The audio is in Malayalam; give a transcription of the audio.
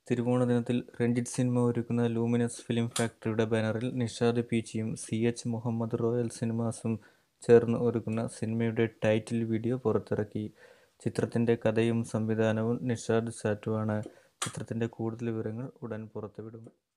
തിരുവോണ ദിനത്തിൽ രഞ്ജിത്ത് സിനിമ ഒരുക്കുന്ന ലൂമിനസ് ഫിലിം ഫാക്ടറിയുടെ ബാനറിൽ നിഷാദ് പീച്ചിയും സി എച്ച് മുഹമ്മദ് റോയൽ സിനിമാസും ചേർന്ന് ഒരുക്കുന്ന സിനിമയുടെ ടൈറ്റിൽ വീഡിയോ പുറത്തിറക്കി ചിത്രത്തിൻ്റെ കഥയും സംവിധാനവും നിഷാദ് സാറ്റുവാണ് ചിത്രത്തിൻ്റെ കൂടുതൽ വിവരങ്ങൾ ഉടൻ പുറത്തുവിടും